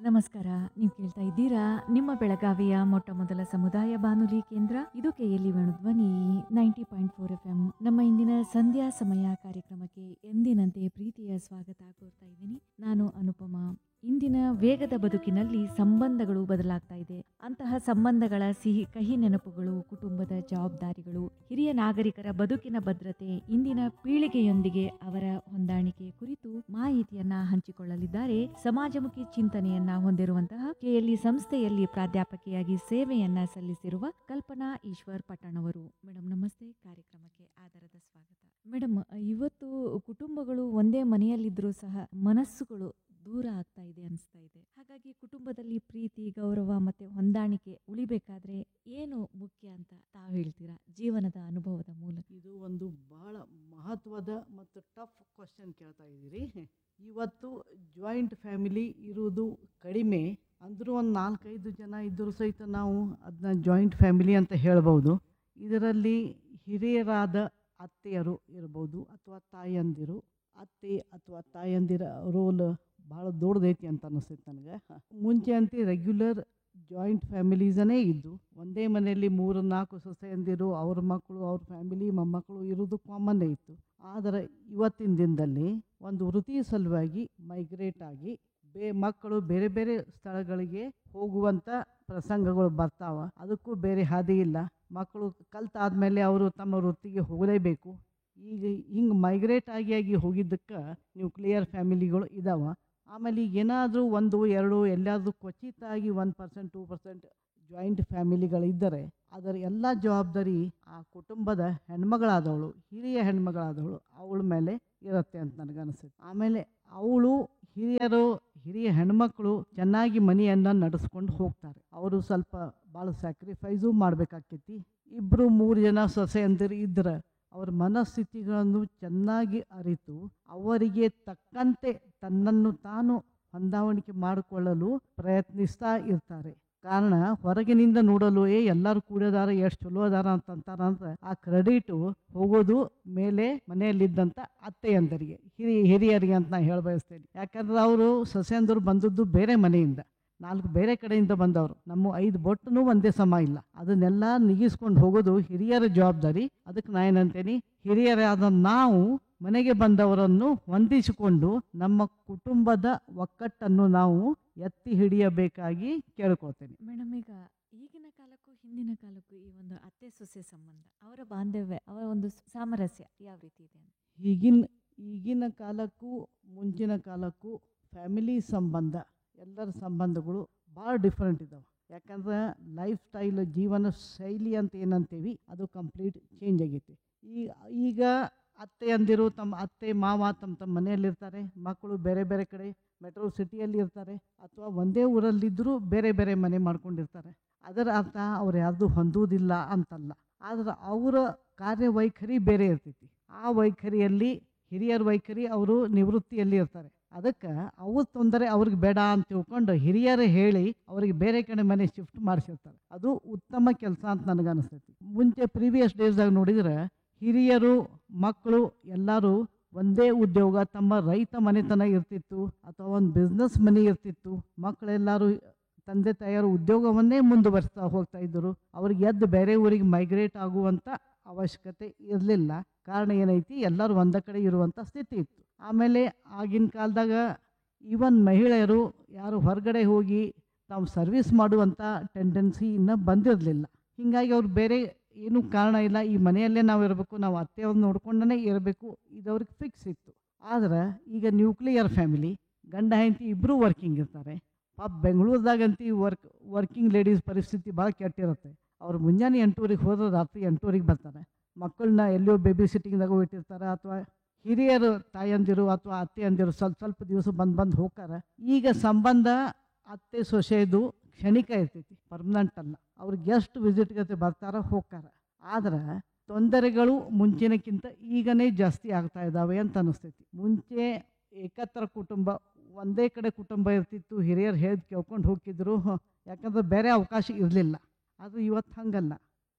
ನಮಸ್ಕಾರ ನೀವು ಕೇಳ್ತಾ ಇದ್ದೀರಾ ನಿಮ್ಮ ಬೆಳಗಾವಿಯ ಮೊಟ್ಟ ಮೊದಲ ಸಮುದಾಯ ಬಾನುಲಿ ಕೇಂದ್ರ ಇದು KLE Dhwani ninety point four F M ನಮ್ಮ ಇಂದಿನ ಸಂಧ್ಯಾ ಸಮಯ ಕಾರ್ಯಕ್ರಮಕ್ಕೆ ಎಂದಿನಂತೆ ಪ್ರೀತಿಯ ಸ್ವಾಗತ ಕೋರ್ತಾ ಇದ್ದೀನಿ ನಾನು ಅನುಪಮಾ ಇಂದಿನ ವೇಗದ ಬದುಕಿನಲ್ಲಿ ಸಂಬಂಧಗಳು ಬದಲಾಗ್ತಾ ಇದೆ ಅಂತಹ ಸಂಬಂಧಗಳ ಸಿಹಿ ಕಹಿ ನೆನಪುಗಳು ಕುಟುಂಬದ ಜವಾಬ್ದಾರಿಗಳು ಹಿರಿಯ ನಾಗರಿಕರ ಬದುಕಿನ ಭದ್ರತೆ ಇಂದಿನ ಪೀಳಿಗೆಯೊಂದಿಗೆ ಅವರ ಹೊಂದಾಣಿಕೆ ಕುರಿತು ಮಾಹಿತಿಯನ್ನ ಹಂಚಿಕೊಳ್ಳಲಿದ್ದಾರೆ ಸಮಾಜಮುಖಿ ಚಿಂತನೆಯನ್ನ ಹೊಂದಿರುವಂತಹ ಕೆಎಲ್ಇ ಸಂಸ್ಥೆಯಲ್ಲಿ ಪ್ರಾಧ್ಯಾಪಕಿಯಾಗಿ ಸೇವೆಯನ್ನ ಸಲ್ಲಿಸಿರುವ ಕಲ್ಪನಾ ಈಶ್ವರ್ ಪಟ್ಟಣವರು ಮೇಡಮ್ ನಮಸ್ತೆ ಕಾರ್ಯಕ್ರಮಕ್ಕೆ ಆಧಾರದ ಸ್ವಾಗತ ಮೇಡಮ್ ಇವತ್ತು ಕುಟುಂಬಗಳು ಒಂದೇ ಮನೆಯಲ್ಲಿದ್ದರೂ ಸಹ ಮನಸ್ಸುಗಳು ದೂರ ಆಗ್ತಾ ಇದೆ ಅನಿಸ್ತಾ ಇದೆ ಹಾಗಾಗಿ ಕುಟುಂಬದಲ್ಲಿ ಪ್ರೀತಿ ಗೌರವ ಮತ್ತೆ ಹೊಂದಾಣಿಕೆ ಉಳಿಬೇಕಾದ್ರೆ ಏನು ಮುಖ್ಯ ಅಂತ ತಾವು ಹೇಳ್ತೀರಾ ಜೀವನದ ಅನುಭವದ ಮೂಲಕ ಇದು ಒಂದು ಬಹಳ ಮಹತ್ವದ ಮತ್ತು ಟಫ್ ಕ್ವಶನ್ ಕೇಳ್ತಾ ಇದ್ದೀರಿ ಇವತ್ತು ಜಾಯಿಂಟ್ ಫ್ಯಾಮಿಲಿ ಇರುವುದು ಕಡಿಮೆ ಅಂದರೂ ಒಂದು ನಾಲ್ಕೈದು ಜನ ಇದ್ದರೂ ಸಹಿತ ನಾವು ಅದನ್ನ ಜಾಯಿಂಟ್ ಫ್ಯಾಮಿಲಿ ಅಂತ ಹೇಳ್ಬೋದು ಇದರಲ್ಲಿ ಹಿರಿಯರಾದ ಅತ್ತೆಯರು ಇರ್ಬೋದು ಅಥವಾ ತಾಯಂದಿರು ಅತ್ತೆ ಅಥವಾ ತಾಯಂದಿರ ರೋಲ್ ಭಾಳ ದೊಡ್ಡದೈತಿ ಅಂತ ಅನಿಸ್ತೈತೆ ನನಗೆ ಮುಂಚೆ ಅಂತ ರೆಗ್ಯುಲರ್ ಜಾಯಿಂಟ್ ಫ್ಯಾಮಿಲೀಸನೇ ಇದ್ದು ಒಂದೇ ಮನೆಯಲ್ಲಿ ಮೂರು ನಾಲ್ಕು ಸೊಸೆಯಂದಿರು ಅವ್ರ ಮಕ್ಕಳು ಅವ್ರ ಫ್ಯಾಮಿಲಿ ಮೊಮ್ಮಕ್ಕಳು ಇರೋದು ಕಾಮನ್ನೇ ಇತ್ತು ಆದರೆ ಇವತ್ತಿನ ದಿನದಲ್ಲಿ ಒಂದು ವೃತ್ತಿ ಸಲುವಾಗಿ ಮೈಗ್ರೇಟ್ ಆಗಿ ಬೇ ಮಕ್ಕಳು ಬೇರೆ ಬೇರೆ ಸ್ಥಳಗಳಿಗೆ ಹೋಗುವಂಥ ಪ್ರಸಂಗಗಳು ಬರ್ತಾವ ಅದಕ್ಕೂ ಬೇರೆ ಹಾದಿ ಇಲ್ಲ ಮಕ್ಕಳು ಕಲ್ತಾದ್ಮೇಲೆ ಅವರು ತಮ್ಮ ವೃತ್ತಿಗೆ ಹೋಗಲೇಬೇಕು ಈಗ ಹಿಂಗೆ ಮೈಗ್ರೇಟ್ ಆಗಿ ಆಗಿ ಹೋಗಿದ್ದಕ್ಕೆ ನ್ಯೂಕ್ಲಿಯರ್ ಫ್ಯಾಮಿಲಿಗಳು ಇದಾವ ಆಮೇಲೆ ಈಗ ಏನಾದರೂ ಒಂದು ಎರಡು ಎಲ್ಲಾದರೂ ಕ್ವಚಿತಾಗಿ one percent two percent joint ಫ್ಯಾಮಿಲಿಗಳಿದ್ದರೆ ಅದರ ಎಲ್ಲ ಜವಾಬ್ದಾರಿ ಆ ಕುಟುಂಬದ ಹೆಣ್ಮಗಳಾದವಳು ಹಿರಿಯ ಹೆಣ್ಮಗಳಾದವಳು ಅವಳ ಮೇಲೆ ಇರುತ್ತೆ ಅಂತ ನನಗನ್ಸುತ್ತೆ ಆಮೇಲೆ ಅವಳು ಹಿರಿಯರು ಹಿರಿಯ ಹೆಣ್ಮಕ್ಳು ಚೆನ್ನಾಗಿ ಮನೆಯನ್ನು ನಡೆಸ್ಕೊಂಡು ಹೋಗ್ತಾರೆ ಅವರು ಸ್ವಲ್ಪ ಭಾಳ ಸ್ಯಾಕ್ರಿಫೈಸು ಮಾಡಬೇಕಾಗ್ತೈತಿ ಇಬ್ಬರು ಮೂರು ಜನ ಸೊಸೆಯಂದಿರು ಇದ್ರೆ ಅವರ ಮನಸ್ಥಿತಿಗಳನ್ನು ಚೆನ್ನಾಗಿ ಅರಿತು ಅವರಿಗೆ ತಕ್ಕಂತೆ ತನ್ನನ್ನು ತಾನು ಹೊಂದಾವಣಿಕೆ ಮಾಡಿಕೊಳ್ಳಲು ಪ್ರಯತ್ನಿಸ್ತಾ ಇರ್ತಾರೆ ಕಾರಣ ಹೊರಗಿನಿಂದ ನೋಡಲು ಏ ಎಲ್ಲರೂ ಕೂಡಿದಾರ ಎಷ್ಟು ಚಲೋ ಅದಾರ ಅಂತಂತಾರ ಅಂತ ಆ ಕ್ರೆಡಿಟು ಹೋಗೋದು ಮೇಲೆ ಮನೆಯಲ್ಲಿದ್ದಂಥ ಅತ್ತೆಯಂದರಿಗೆ ಹಿರಿಯ ಹಿರಿಯರಿಗೆ ಅಂತ ನಾ ಹೇಳ ಬಯಸ್ತೇನೆ ಯಾಕಂದ್ರೆ ಅವರು ಸೊಸೆಯಂದರು ಬಂದದ್ದು ಬೇರೆ ಮನೆಯಿಂದ ನಾಲ್ಕು ಬೇರೆ ಕಡೆಯಿಂದ ಬಂದವರು ನಮ್ಮ ಐದು ಬೊಟ್ಟನು ಒಂದೇ ಸಮ ಇಲ್ಲ ಅದನ್ನೆಲ್ಲ ನಿಗಿಸ್ಕೊಂಡು ಹೋಗೋದು ಹಿರಿಯರ ಜವಾಬ್ದಾರಿ ಅದಕ್ಕೆ ನಾ ಏನಂತೇನೆ ಹಿರಿಯರಾದ ನಾವು ಮನೆಗೆ ಬಂದವರನ್ನು ಹೊಂದಿಸಿಕೊಂಡು ನಮ್ಮ ಕುಟುಂಬದ ಒಕ್ಕಟ್ಟನ್ನು ನಾವು ಎತ್ತಿ ಹಿಡಿಯಬೇಕಾಗಿ ಕೇಳ್ಕೊಳ್ತೇನೆ ಮೇಡಮ್ ಈಗ ಈಗಿನ ಕಾಲಕ್ಕೂ ಹಿಂದಿನ ಕಾಲಕ್ಕೂ ಈ ಒಂದು ಅತ್ತೆ ಸೊಸೆ ಸಂಬಂಧ ಅವರ ಬಾಂಧವ್ಯ ಅವರ ಒಂದು ಸಾಮರಸ್ಯ ಯಾವ ರೀತಿ ಇದೆ ಅಂತ ಈಗಿನ ಈಗಿನ ಕಾಲಕ್ಕೂ ಮುಂಚಿನ ಕಾಲಕ್ಕೂ ಫ್ಯಾಮಿಲಿ ಸಂಬಂಧ ಎಲ್ಲರ ಸಂಬಂಧಗಳು ಭಾಳ ಡಿಫ್ರೆಂಟ್ ಇದ್ದಾವೆ ಯಾಕಂದ್ರೆ ಲೈಫ್ ಸ್ಟೈಲ್ ಜೀವನ ಶೈಲಿ ಅಂತ ಏನಂತೀವಿ ಅದು ಕಂಪ್ಲೀಟ್ ಚೇಂಜ್ ಆಗೈತಿ ಈ ಈಗ ಅತ್ತೆ ಅಂದಿರು ತಮ್ಮ ಅತ್ತೆ ಮಾವ ತಮ್ಮ ತಮ್ಮ ಮನೆಯಲ್ಲಿರ್ತಾರೆ ಮಕ್ಕಳು ಬೇರೆ ಬೇರೆ ಕಡೆ ಮೆಟ್ರೋ ಸಿಟಿಯಲ್ಲಿ ಇರ್ತಾರೆ ಅಥವಾ ಒಂದೇ ಊರಲ್ಲಿದ್ದರೂ ಬೇರೆ ಬೇರೆ ಮನೆ ಮಾಡ್ಕೊಂಡಿರ್ತಾರೆ ಅದರ ಅರ್ಥ ಅವ್ರು ಯಾರ್ದು ಹೊಂದುವುದಿಲ್ಲ ಅಂತಲ್ಲ ಆದ್ರೆ ಅವರ ಕಾರ್ಯವೈಖರಿ ಬೇರೆ ಇರ್ತೈತಿ ಆ ವೈಖರಿಯಲ್ಲಿ ಹಿರಿಯರ ವೈಖರಿ ಅವರು ನಿವೃತ್ತಿಯಲ್ಲಿ ಇರ್ತಾರೆ ಅದಕ್ಕೆ ಅವ್ರ ತೊಂದರೆ ಅವ್ರಿಗೆ ಬೇಡ ಅಂತ ತಿಳ್ಕೊಂಡು ಹಿರಿಯರು ಹೇಳಿ ಅವ್ರಿಗೆ ಬೇರೆ ಕಡೆ ಮನೆ ಶಿಫ್ಟ್ ಮಾಡಿಸಿರ್ತಾರೆ ಅದು ಉತ್ತಮ ಕೆಲಸ ಅಂತ ನನಗೆ ಅನಿಸ್ತೈತಿ ಮುಂಚೆ ಪ್ರೀವಿಯಸ್ ಡೇಸ್ದಾಗ ನೋಡಿದ್ರೆ ಹಿರಿಯರು ಮಕ್ಕಳು ಎಲ್ಲರೂ ಒಂದೇ ಉದ್ಯೋಗ ತಮ್ಮ ರೈತ ಮನೆತನ ಇರ್ತಿತ್ತು ಅಥವಾ ಒಂದು ಬಿಸ್ನೆಸ್ ಮನೆ ಇರ್ತಿತ್ತು ಮಕ್ಕಳೆಲ್ಲರೂ ತಂದೆ ತಾಯಿಯರ ಉದ್ಯೋಗವನ್ನೇ ಮುಂದುವರಿಸ್ತಾ ಹೋಗ್ತಾ ಇದ್ದರು ಅವ್ರಿಗೆ ಎದ್ದು ಬೇರೆ ಊರಿಗೆ ಮೈಗ್ರೇಟ್ ಆಗುವಂಥ ಅವಶ್ಯಕತೆ ಇರಲಿಲ್ಲ ಕಾರಣ ಏನೈತಿ ಎಲ್ಲರೂ ಒಂದ ಕಡೆ ಇರುವಂಥ ಸ್ಥಿತಿ ಇತ್ತು ಆಮೇಲೆ ಆಗಿನ ಕಾಲದಾಗ ಈವನ್ ಮಹಿಳೆಯರು ಯಾರು ಹೊರಗಡೆ ಹೋಗಿ ತಾವು ಸರ್ವಿಸ್ ಮಾಡುವಂಥ ಟೆಂಡೆನ್ಸಿ ಇನ್ನೂ ಬಂದಿರಲಿಲ್ಲ ಹೀಗಾಗಿ ಅವ್ರು ಬೇರೆ ಏನೂ ಕಾರಣ ಇಲ್ಲ ಈ ಮನೆಯಲ್ಲೇ ನಾವು ಇರಬೇಕು ನಾವು ಅತ್ತೆಯವ್ರನ್ನ ನೋಡ್ಕೊಂಡೇ ಇರಬೇಕು ಇದು ಅವ್ರಿಗೆ ಫಿಕ್ಸ್ ಇತ್ತು ಆದ್ರೆ ಈಗ ನ್ಯೂಕ್ಲಿಯರ್ ಫ್ಯಾಮಿಲಿ ಗಂಡ ಹೆಂಡತಿ ಇಬ್ಬರೂ ವರ್ಕಿಂಗ್ ಇರ್ತಾರೆ ಪಾಪ ಬೆಂಗಳೂರದಾಗಂತೂ ವರ್ಕ್ ವರ್ಕಿಂಗ್ ಲೇಡೀಸ್ ಪರಿಸ್ಥಿತಿ ಭಾಳ ಕೆಟ್ಟಿರುತ್ತೆ ಅವ್ರು ಮುಂಜಾನೆ ಎಂಟೂವರೆಗೆ ಹೋದ್ರೆ ರಾತ್ರಿ ಎಂಟೂವರೆಗೆ ಬರ್ತಾರೆ ಮಕ್ಕಳನ್ನ ಎಲ್ಲೋ ಬೇಬಿ ಸಿಟ್ಟಿಂಗ್ದಾಗ ಇಟ್ಟಿರ್ತಾರೆ ಅಥವಾ ಹಿರಿಯರು ತಾಯಂದಿರು ಅಥವಾ ಅತ್ತೆಯಂದಿರು ಸ್ವಲ್ಪ ಸ್ವಲ್ಪ ದಿವಸ ಬಂದು ಬಂದು ಹೋಗ್ತಾರೆ ಈಗ ಸಂಬಂಧ ಅತ್ತೆ ಸೊಸೆದು ಕ್ಷಣಿಕ ಇರ್ತೈತಿ ಪರ್ಮನೆಂಟ್ ಅಲ್ಲ ಅವ್ರಿಗೆ ಎಷ್ಟು ವಿಸಿಟ್ಗತೆ ಬರ್ತಾರ ಹೋಗ್ತಾರ ಆದ್ರೆ ತೊಂದರೆಗಳು ಮುಂಚಿನಕ್ಕಿಂತ ಈಗನೇ ಜಾಸ್ತಿ ಆಗ್ತಾ ಇದ್ದಾವೆ ಅಂತ ಅನಿಸ್ತೈತಿ ಮುಂಚೆ ಏಕತ್ರ ಕುಟುಂಬ ಒಂದೇ ಕಡೆ ಕುಟುಂಬ ಇರ್ತಿತ್ತು ಹಿರಿಯರು ಹೇಳಿ ಕೇಳ್ಕೊಂಡು ಹೋಗ್ತಿದ್ರು ಯಾಕಂದ್ರೆ ಬೇರೆ ಅವಕಾಶ ಇರಲಿಲ್ಲ ಆದರೆ ಇವತ್ತು ಹಂಗಲ್ಲ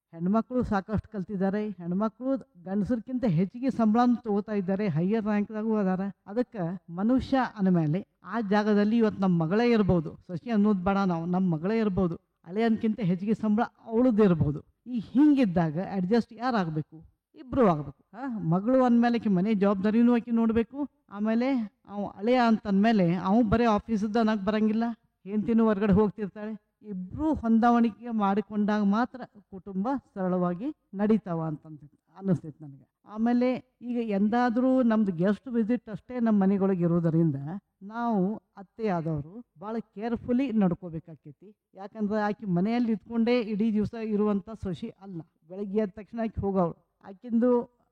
ಹೆಣ್ಮಕ್ಳು ಸಾಕಷ್ಟು ಕಲ್ತಿದ್ದಾರೆ ಹೆಣ್ಮಕ್ಳು ಗಂಡಸರ್ಕಿಂತ ಹೆಚ್ಚಿಗೆ ಸಂಬಳನ ತಗೋತಾ ಇದ್ದಾರೆ ಹೈಯರ್ ರ್ಯಾಂಕ್ದಾಗೂ ಅದಾರ ಅದಕ್ಕೆ ಮನುಷ್ಯ ಅಂದಮೇಲೆ ಆ ಜಾಗದಲ್ಲಿ ಇವತ್ತು ನಮ್ಮ ಮಗಳೇ ಇರ್ಬೋದು ಸಸಿ ಅನ್ನೋದು ಬೇಡ ನಾವು ನಮ್ಮ ಮಗಳೇ ಇರ್ಬೋದು ಹಳೆಯನ್ಕಿಂತ ಹೆಚ್ಚಿಗೆ ಸಂಬಳ ಅವಳದ್ದು ಇರ್ಬೋದು ಈ ಹಿಂಗಿದ್ದಾಗ ಅಡ್ಜಸ್ಟ್ ಯಾರಾಗಬೇಕು ಇಬ್ಬರು ಆಗಬೇಕು ಹಾಂ ಮಗಳು ಅಂದಮೇಲೆ ಆಕಿ ಮನೆ ಜವಾಬ್ದಾರಿನೂ ಆಕಿ ನೋಡಬೇಕು ಆಮೇಲೆ ಅವ ಹಳೆಯ ಅಂತಂದಮೇಲೆ ಅವ ಬರೀ ಆಫೀಸದ್ದು ಅನ್ನಕ್ಕೆ ಬರಂಗಿಲ್ಲ ಹೆಂಡ್ತಿನೂ ಹೊರಗಡೆ ಹೋಗ್ತಿರ್ತಾಳೆ ಇಬ್ಬರು ಹೊಂದಾವಣಿಕೆ ಮಾಡಿಕೊಂಡಾಗ ಮಾತ್ರ ಕುಟುಂಬ ಸರಳವಾಗಿ ನಡೀತಾವ ಅಂತಂತ ಅನ್ನಿಸ್ತೈತೆ ನನಗೆ ಆಮೇಲೆ ಈಗ ಎಂದಾದರೂ ನಮ್ದು ಗೆಸ್ಟ್ ವಿಸಿಟ್ ಅಷ್ಟೇ ನಮ್ಮ ಮನೆಗಳಿಗೆ ಇರೋದರಿಂದ ನಾವು ಅತ್ತೆ ಆದವರು ಭಾಳ ಕೇರ್ಫುಲಿ ನಡ್ಕೋಬೇಕಾಕೈತಿ ಯಾಕಂದ್ರೆ ಆಕೆ ಮನೆಯಲ್ಲಿ ಇದ್ಕೊಂಡೇ ಇಡೀ ದಿವಸ ಇರುವಂಥ ಸೊಸಿ ಅಲ್ಲ ಬೆಳಗ್ಗೆ ಎದ್ದ ತಕ್ಷಣ ಆಕೆ ಹೋಗೋಳು ಆಕಿಂದು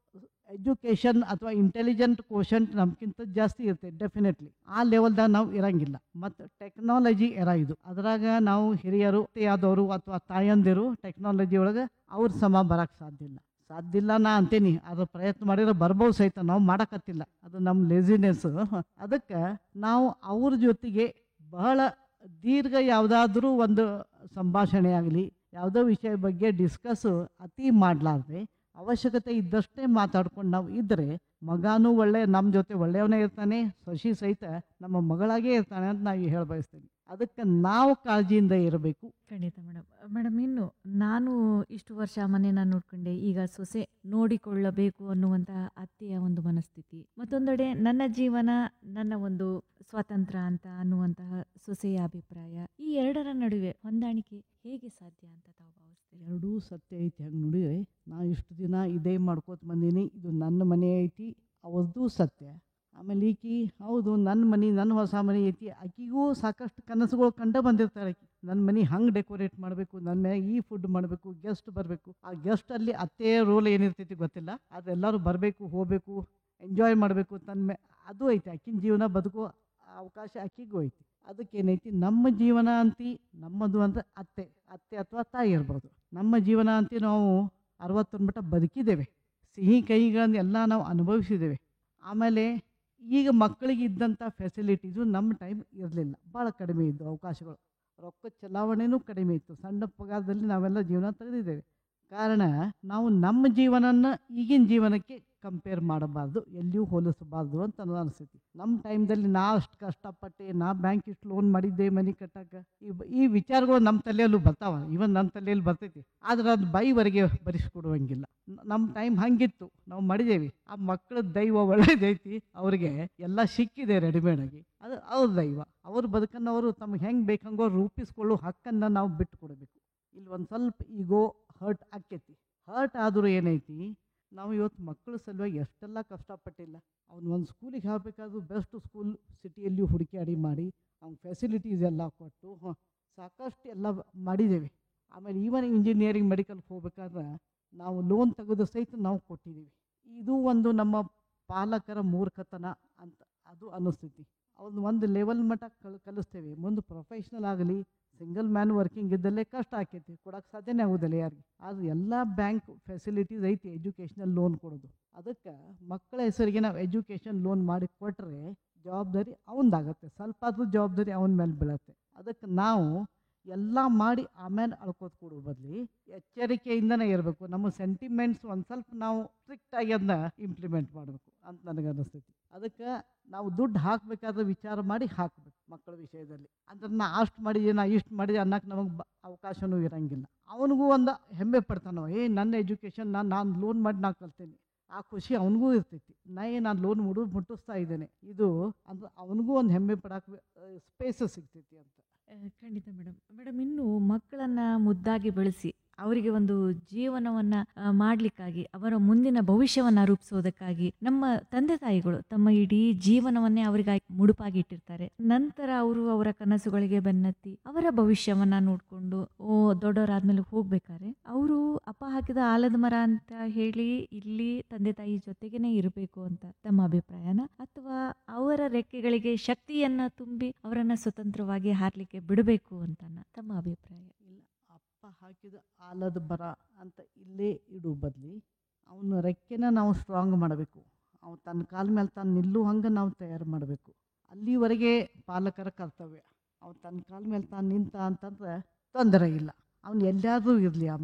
ಎಜುಕೇಷನ್ ಅಥವಾ ಇಂಟೆಲಿಜೆಂಟ್ ಕೋಶಂಟ್ ನಮ್ಗಿಂತ ಜಾಸ್ತಿ ಇರುತ್ತೆ ಡೆಫಿನೆಟ್ಲಿ ಆ ಲೆವೆಲ್ದಾಗ ನಾವು ಇರಂಗಿಲ್ಲ ಮತ್ತು ಟೆಕ್ನಾಲಜಿ ಎರ ಇದು ಅದ್ರಾಗ ನಾವು ಹಿರಿಯರು ಆದವರು ಅಥವಾ ತಾಯಂದಿರು ಟೆಕ್ನಾಲಜಿ ಒಳಗೆ ಅವ್ರ ಸಮ ಬರಕ್ಕೆ ಸಾಧ್ಯ ಇಲ್ಲ ಸಾಧ್ಯ ಇಲ್ಲ ನಾ ಅಂತೀನಿ ಅದ್ರ ಪ್ರಯತ್ನ ಮಾಡಿದ್ರೆ ಬರ್ಬೋದು ಸಹಿತ ನಾವು ಮಾಡಕತ್ತಿಲ್ಲ ಅದು ನಮ್ಮ ಲೇಸಿನೆಸ್ ಅದಕ್ಕೆ ನಾವು ಅವ್ರ ಜೊತೆಗೆ ಬಹಳ ದೀರ್ಘ ಯಾವುದಾದ್ರೂ ಒಂದು ಸಂಭಾಷಣೆ ಆಗಲಿ ಯಾವುದೋ ವಿಷಯ ಬಗ್ಗೆ ಡಿಸ್ಕಸ್ ಅತಿ ಮಾಡಲಾರ್ದೆ ಅವಶ್ಯಕತೆ ಇದ್ದಷ್ಟೇ ಮಾತಾಡ್ಕೊಂಡು ನಾವು ಇದ್ದರೆ ಮಗನೂ ಒಳ್ಳೆ ನಮ್ಮ ಜೊತೆ ಒಳ್ಳೆಯವನೇ ಇರ್ತಾನೆ ಸೊಸಿ ಸಹಿತ ನಮ್ಮ ಮಗಳಾಗೇ ಇರ್ತಾನೆ ಅಂತ ನಾವು ಹೇಳ ಬಯಸ್ತೀನಿ ಅದಕ್ಕೆ ನಾವು ಕಾಳಜಿಯಿಂದ ಇರಬೇಕು ಖಂಡಿತ ಮೇಡಮ್ ಮೇಡಮ್ ಇನ್ನು ನಾನು ಇಷ್ಟು ವರ್ಷ ಮನೆನ ನೋಡ್ಕೊಂಡೆ ಈಗ ಸೊಸೆ ನೋಡಿಕೊಳ್ಳಬೇಕು ಅನ್ನುವಂತಹ ಅತ್ತೆಯ ಒಂದು ಮನಸ್ಥಿತಿ ಮತ್ತೊಂದೆಡೆ ನನ್ನ ಜೀವನ ನನ್ನ ಒಂದು ಸ್ವಾತಂತ್ರ್ಯ ಅಂತ ಅನ್ನುವಂತಹ ಸೊಸೆಯ ಅಭಿಪ್ರಾಯ ಈ ಎರಡರ ನಡುವೆ ಹೊಂದಾಣಿಕೆ ಹೇಗೆ ಸಾಧ್ಯ ಅಂತ ತಾವು ಭಾವಿಸ್ತೀರಿ ಎರಡೂ ಸತ್ಯ ಐತಿ ಹಂಗೆ ನೋಡಿದ್ರೆ ನಾ ಇಷ್ಟು ದಿನ ಇದೇ ಮಾಡ್ಕೋತ ಬಂದೀನಿ ಇದು ನನ್ನ ಮನೆ ಐತಿ ಅವ್ರದ್ದು ಸತ್ಯ ಆಮೇಲೆ ಈಕಿ ಹೌದು ನನ್ನ ಮನೆ ನನ್ನ ಹೊಸ ಮನೆ ಐತಿ ಆಕಿಗೂ ಸಾಕಷ್ಟು ಕನಸುಗಳು ಕಂಡು ಬಂದಿರ್ತಾರೆ ಆಕಿ ನನ್ನ ಮನೆ ಹಂಗೆ ಡೆಕೋರೇಟ್ ಮಾಡಬೇಕು ನನ್ನ ಮನೆ ಈ ಫುಡ್ ಮಾಡಬೇಕು ಗೆಸ್ಟ್ ಬರಬೇಕು ಆ ಗೆಸ್ಟಲ್ಲಿ ಅತ್ತೆ ರೋಲ್ ಏನಿರ್ತೈತಿ ಗೊತ್ತಿಲ್ಲ ಅದೆಲ್ಲರೂ ಬರಬೇಕು ಹೋಗಬೇಕು ಎಂಜಾಯ್ ಮಾಡಬೇಕು ತನ್ನ ಮೇ ಅದು ಐತಿ ಆಕಿನ ಜೀವನ ಬದುಕೋ ಅವಕಾಶ ಆಕಿಗೂ ಐತಿ ಅದಕ್ಕೇನೈತಿ ನಮ್ಮ ಜೀವನ ಅಂತಿ ನಮ್ಮದು ಅಂತ ಅತ್ತೆ ಅತ್ತೆ ಅಥವಾ ತಾಯಿ ಇರ್ಬೋದು ನಮ್ಮ ಜೀವನ ಅಂತಿ ನಾವು ಅರವತ್ತರ ಮಟ್ಟ ಬದುಕಿದ್ದೇವೆ ಸಿಹಿ ಕೈಗಳನ್ನು ಎಲ್ಲ ನಾವು ಅನುಭವಿಸಿದ್ದೇವೆ ಆಮೇಲೆ ಈಗ ಮಕ್ಕಳಿಗೆ ಇದ್ದಂಥ ಫೆಸಿಲಿಟೀಸು ನಮ್ಮ ಟೈಮ್ ಇರಲಿಲ್ಲ ಭಾಳ ಕಡಿಮೆ ಇದ್ದು ಅವಕಾಶಗಳು ರೊಕ್ಕ ಚಲಾವಣೆನೂ ಕಡಿಮೆ ಇತ್ತು ಸಣ್ಣ ಪಗಾರದಲ್ಲಿ ನಾವೆಲ್ಲ ಜೀವನ ತೆಗೆದಿದ್ದೇವೆ ಕಾರಣ ನಾವು ನಮ್ಮ ಜೀವನನ ಈಗಿನ ಜೀವನಕ್ಕೆ ಕಂಪೇರ್ ಮಾಡಬಾರ್ದು ಎಲ್ಲಿಯೂ ಹೋಲಿಸಬಾರ್ದು ಅಂತ ನನಗೆ ಅನಿಸ್ತೈತಿ ನಮ್ಮ ಟೈಮ್ದಲ್ಲಿ ನಾ ಅಷ್ಟು ಕಷ್ಟಪಟ್ಟೆ ನಾ ಬ್ಯಾಂಕ್ ಇಷ್ಟು ಲೋನ್ ಮಾಡಿದ್ದೆ ಮನೆ ಕಟ್ಟಕ್ಕೆ ಈ ಬ- ಈ ವಿಚಾರಗಳು ನಮ್ಮ ತಲೆಯಲ್ಲೂ ಬರ್ತಾವ ಇವನ್ ನನ್ನ ತಲೆಯಲ್ಲಿ ಬರ್ತೈತಿ ಆದ್ರೆ ಅದು ಬೈವರೆಗೆ ಬರಿಸ್ಕೊಡುವಂಗಿಲ್ಲ ನ- ನಮ್ಮ ಟೈಮ್ ಹಂಗಿತ್ತು ನಾವು ಮಾಡಿದೇವಿ ಆ ಮಕ್ಕಳ ದೈವ ಒಳ್ಳೇದೈತಿ ಅವ್ರಿಗೆ ಎಲ್ಲ ಸಿಕ್ಕಿದೆ ರೆಡಿಮೇಡ್ ಆಗಿ ಅದು ಅವ್ರ ದೈವ ಅವ್ರ ಬದುಕನ್ನು ಅವರು ತಮ್ಗೆ ಹೆಂಗೆ ಬೇಕಂಗೋ ರೂಪಿಸ್ಕೊಳ್ಳೋ ಹಕ್ಕನ್ನು ನಾವು ಬಿಟ್ಟು ಕೊಡಬೇಕು ಇಲ್ಲಿ ಒಂದು ಸ್ವಲ್ಪ ಈಗೋ ಹರ್ಟ್ ಆಕ್ಕೈತಿ ಹರ್ಟ್ ಆದರೂ ಏನೈತಿ ನಾವು ಇವತ್ತು ಮಕ್ಕಳ ಸಲುವಾಗಿ ಎಷ್ಟೆಲ್ಲ ಕಷ್ಟಪಟ್ಟಿಲ್ಲ ಅವ್ನು ಒಂದು ಸ್ಕೂಲಿಗೆ ಹಾಕಬೇಕಾದ್ರೂ ಬೆಸ್ಟ್ ಸ್ಕೂಲ್ ಸಿಟಿಯಲ್ಲಿ ಹುಡುಕಾಡಿ ಮಾಡಿ ಅವ್ನ ಫೆಸಿಲಿಟೀಸ್ ಎಲ್ಲ ಕೊಟ್ಟು ಹ, ಸಾಕಷ್ಟು ಎಲ್ಲ ಮಾಡಿದ್ದೇವೆ ಆಮೇಲೆ ಈವನ್ ಇಂಜಿನಿಯರಿಂಗ್ ಮೆಡಿಕಲ್ಗೆ ಹೋಗ್ಬೇಕಾದ್ರೆ ನಾವು ಲೋನ್ ತೆಗೆದು ಸಹಿತ ನಾವು ಕೊಟ್ಟಿದ್ದೀವಿ ಇದು ಒಂದು ನಮ್ಮ ಪಾಲಕರ ಮೂರ್ಖತನ ಅಂತ ಅದು ಅನ್ನಿಸ್ತೈತಿ ಅವ್ರನ್ನ ಒಂದು ಲೆವೆಲ್ ಮಟ್ಟ ಕಲ್ ಕಲಿಸ್ತೇವೆ ಮುಂದೆ ಪ್ರೊಫೆಷ್ನಲ್ ಆಗಲಿ ಸಿಂಗಲ್ ಮ್ಯಾನ್ ವರ್ಕಿಂಗ್ ಇದ್ದಲ್ಲೇ ಕಷ್ಟ ಆಕೈತಿ ಕೊಡೋಕೆ ಸಾಧ್ಯನೇ ಆಗೋದಿಲ್ಲ ಯಾರಿಗೆ ಆದ್ರೆ ಎಲ್ಲ ಬ್ಯಾಂಕ್ ಫೆಸಿಲಿಟೀಸ್ ಐತಿ ಎಜುಕೇಷನಲ್ ಲೋನ್ ಕೊಡೋದು ಅದಕ್ಕೆ ಮಕ್ಕಳ ಹೆಸರಿಗೆ ನಾವು ಎಜುಕೇಷನ್ ಲೋನ್ ಮಾಡಿ ಕೊಟ್ಟರೆ ಜವಾಬ್ದಾರಿ ಅವನದಾಗತ್ತೆ ಸ್ವಲ್ಪ ಆದ್ರೂ ಜವಾಬ್ದಾರಿ ಅವನ ಮೇಲೆ ಬೀಳತ್ತೆ ಅದಕ್ಕೆ ನಾವು ಎಲ್ಲ ಮಾಡಿ ಆಮೇಲೆ ಅಳ್ಕೋತ ಕೊಡೋ ಬದಲಿ ಎಚ್ಚರಿಕೆಯಿಂದನೇ ಇರಬೇಕು ನಮ್ಮ ಸೆಂಟಿಮೆಂಟ್ಸ್ ಒಂದು ಸ್ವಲ್ಪ ನಾವು ಸ್ಟ್ರಿಕ್ಟಾಗಿ ಅದನ್ನ ಇಂಪ್ಲಿಮೆಂಟ್ ಮಾಡಬೇಕು ಅಂತ ನನಗೆ ಅನ್ನಿಸ್ತೈತಿ ಅದಕ್ಕೆ ನಾವು ದುಡ್ಡು ಹಾಕಬೇಕಾದ್ರೆ ವಿಚಾರ ಮಾಡಿ ಹಾಕಬೇಕು ಮಕ್ಕಳ ವಿಷಯದಲ್ಲಿ ಅಂದ್ರೆ ನಾ ಅಷ್ಟು ಮಾಡಿದೆ ನಾ ಇಷ್ಟು ಮಾಡಿದೆ ಅನ್ನಕ್ಕೆ ನಮಗೆ ಬ ಅವಕಾಶನೂ ಇರಂಗಿಲ್ಲ ಅವನಿಗೂ ಒಂದು ಹೆಮ್ಮೆ ಪಡ್ತಾನೋ ಏ ನನ್ನ ಎಜುಕೇಷನ್ ನಾನು ನಾನು ಲೋನ್ ಮಾಡಿ ನಾ ಕಲ್ತೇನೆ ಆ ಖುಷಿ ಅವನಿಗೂ ಇರ್ತೈತಿ ನಾ ಏ ನಾನು ಲೋನ್ ಮುಡು ಮುಟ್ಟಿಸ್ತಾ ಇದ್ದೇನೆ ಇದು ಅಂದ್ರೆ ಅವನಿಗೂ ಒಂದು ಹೆಮ್ಮೆ ಪಡಕ್ಕೆ ಸ್ಪೇಸ್ ಸಿಗ್ತೈತಿ ಅಂತ ಆ, ಖಂಡಿತ ಮೇಡಮ್ ಮೇಡಮ್ ಇನ್ನು ಮಕ್ಕಳನ್ನ ಮುದ್ದಾಗಿ ಬೆಳೆಸಿ ಅವರಿಗೆ ಒಂದು ಜೀವನವನ್ನ ಆ, ಮಾಡ್ಲಿಕ್ಕಾಗಿ ಅವರ ಮುಂದಿನ ಭವಿಷ್ಯವನ್ನ ರೂಪಿಸೋದಕ್ಕಾಗಿ ನಮ್ಮ ತಂದೆ ತಾಯಿಗಳು ತಮ್ಮ ಇಡೀ ಜೀವನವನ್ನೇ ಅವರಿಗಾಗಿ ಮುಡುಪಾಗಿ ಇಟ್ಟಿರ್ತಾರೆ ನಂತರ ಅವರು ಅವರ ಕನಸುಗಳಿಗೆ ಬೆನ್ನತ್ತಿ ಅವರ ಭವಿಷ್ಯವನ್ನ ನೋಡ್ಕೊಂಡು ಓ ದೊಡ್ಡವರಾದ್ಮೇಲೆ ಹೋಗ್ಬೇಕಾದ್ರೆ ಅವರು ಅಪ್ಪ ಹಾಕಿದ ಆಲದ ಮರ ಅಂತ ಹೇಳಿ ಇಲ್ಲಿ ತಂದೆ ತಾಯಿ ಜೊತೆಗೇನೆ ಇರಬೇಕು ಅಂತ ತಮ್ಮ ಅಭಿಪ್ರಾಯನ ಅಥವಾ ಅವರ ರೆಕ್ಕೆಗಳಿಗೆ ಶಕ್ತಿಯನ್ನ ತುಂಬಿ ಅವರನ್ನ ಸ್ವತಂತ್ರವಾಗಿ ಹಾರ್ಲಿಕ್ಕೆ ಬಿಡಬೇಕು ಅಂತ ತಮ್ಮ ಅಭಿಪ್ರಾಯ ಇಲ್ಲ ಅಪ್ಪ ಹಾಕಿದ ಆಲದ ಬರ ಅಂತ ಇಲ್ಲೇ ಇಡು ಬದಲಿ ಅವನ ರೆಕ್ಕೆನ ನಾವು ಸ್ಟ್ರಾಂಗ್ ಮಾಡಬೇಕು ಅವ್ನು ತನ್ನ ಕಾಲ ಮೇಲೆ ತಾನು ನಿಲ್ಲು ಹಂಗೆ ನಾವು ತಯಾರು ಮಾಡಬೇಕು ಅಲ್ಲಿವರೆಗೆ ಪಾಲಕರ ಕರ್ತವ್ಯ ಅವ್ನು ತನ್ನ ಕಾಲ ಮೇಲೆ ತಾನು ನಿಂತ ಅಂತಂದ್ರೆ ತೊಂದರೆ ಇಲ್ಲ ಅವ್ನು ಎಲ್ಲಾದರೂ ಇರಲಿ ಆಮೇಲೆ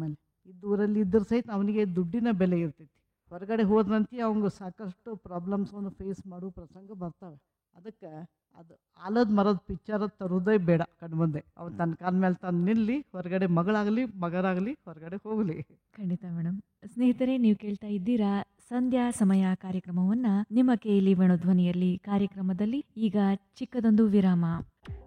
ಇದ್ದೂರಲ್ಲಿ ಇದ್ದರೂ ಸಹಿತ ಅವನಿಗೆ ದುಡ್ಡಿನ ಬೆಲೆ ಇರ್ತೈತಿ ಹೊರಗಡೆ ಹೋದಂತೆ ಅವಂಗೆ ಸಾಕಷ್ಟು ಪ್ರಾಬ್ಲಮ್ಸನ್ನು ಫೇಸ್ ಮಾಡೋ ಪ್ರಸಂಗ ಬರ್ತವೆ ಅದಕ್ಕೆ ಅದು ಆಲದ ಮರದ ಪಿಕ್ಚರ್ ತರೋದೇ ಬೇಡ ಕಣ್ಮುಂದೆ ಅವ್ನು ತನ್ನ ಕಾಲ ಮೇಲೆ ತಾನು ನಿಲ್ಲಿ ಹೊರಗಡೆ ಮಗಳಾಗಲಿ ಮಗರಾಗಲಿ ಹೊರಗಡೆ ಹೋಗಲಿ ಖಂಡಿತ ಮೇಡಮ್ ಸ್ನೇಹಿತರೆ ನೀವು ಕೇಳ್ತಾ ಇದ್ದೀರಾ ಸಂಧ್ಯಾ ಸಮಯ ಕಾರ್ಯಕ್ರಮವನ್ನ ನಿಮ್ಮ ಕೇಳಿ ವೇಣುಧ್ವನಿಯಲ್ಲಿ ಕಾರ್ಯಕ್ರಮದಲ್ಲಿ ಈಗ ಚಿಕ್ಕದೊಂದು ವಿರಾಮ